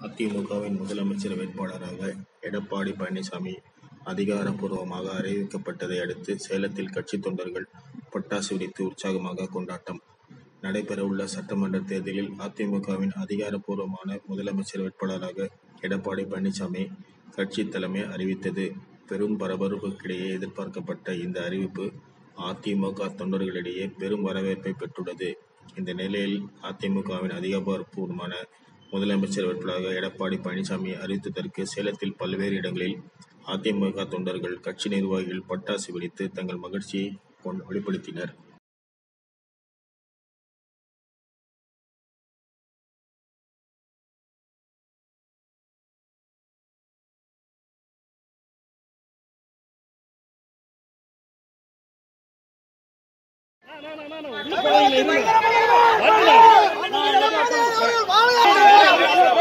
அதிமுகவின் முதலமைச்சர் வேட்பாளராக எடப்பாடி பழனிசாமி அதிகாரப்பூர்வமாக அறிவிக்கப்பட்டதை அடுத்து சேலத்தில் கட்சித் தொண்டர்கள் பட்டாசு வெடித்து உற்சாகமாக கொண்டாட்டம். நடைபெறவுள்ள சட்டமன்ற தேர்தலில் அதிமுகவின் அதிகாரப்பூர்வமான முதலமைச்சர் வேட்பாளராக எடப்பாடி பழனிசாமி கட்சி தலைமை அறிவித்தது. பெரும் பரபரப்புக்கிடையே எதிர்பார்க்கப்பட்ட இந்த அறிவிப்பு அதிமுக தொண்டர்களிடையே பெரும் வரவேற்பை பெற்றுள்ளது. இந்த நிலையில் அதிமுகவின் அதிகாரப்பூர்வமான முதலமைச்சர் வேட்பாளராக எடப்பாடி பழனிசாமியை அறிவித்ததற்கு சேலத்தில் பல்வேறு இடங்களில் அதிமுக தொண்டர்கள், கட்சி நிர்வாகிகள் பட்டாசு வெடித்து தங்கள் மகிழ்ச்சியை வெளிப்படுத்தினர். வாங்க